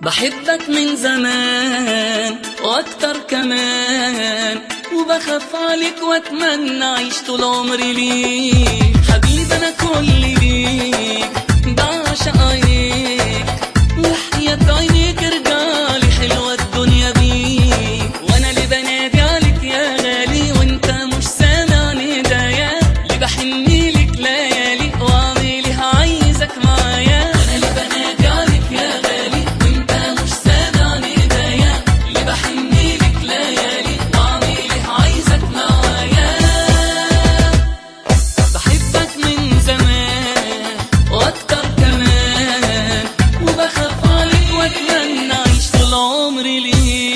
بحبك من زمان واكتر كمان وبخاف عليك واتمنى اعيش طول عمري ليك حبيبي انا كل ليك بعشق عينيك وحياة عينيك ارجعلي حلوة الدنيا بيك وانا اللي بنادي عليك يا غالي وانت مش سامع ندايا اللي بحني لك ليالي واعملي عايزك معايا انا اللي بنادي عليك يا غالي وانت مش سامع ندايا اللي بحني لك ليالي واعملي عايزك معايا بحبك من زمان واكتر كمان وبخاف عليك واتمنى اعيش طول عمري ليك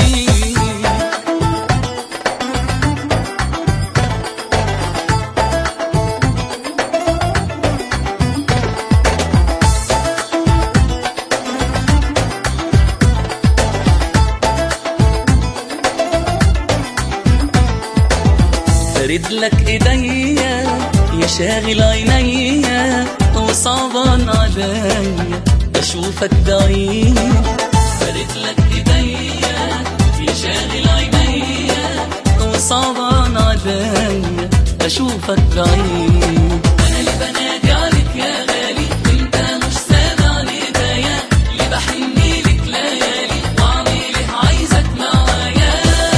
فرد لك ايديا يا شاغل عينيا وصعبان عليا اشوفك بعيد فرد لك ايديا يا شاغل عينيا وصعبان عليا اشوفك بعيد انا اللي بنادي عليك يا غالي وانت مش سامع ندايا اللي بحني لك ليالي واعملي عايزك معايا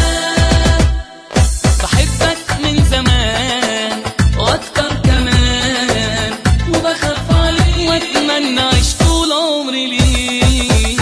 بحبك من زمان واكتر كمان وبخاف عليك واتمنى اعيش طول عمري ليك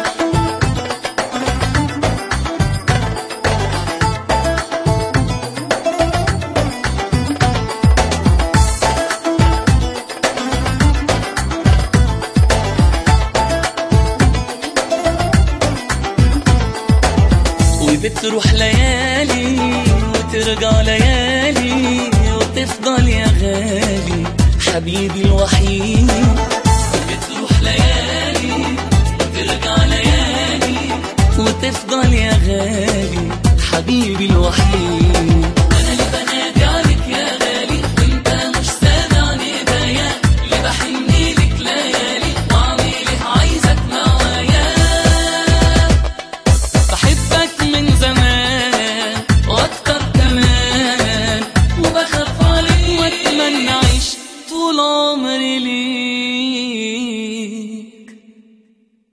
وبتروح ليالي وترجع ليالي وتفضل يا غالي حبيبي الوحيد بتروح ليالي وترجع ليالي وتفضل يا غالي حبيبي الوحيد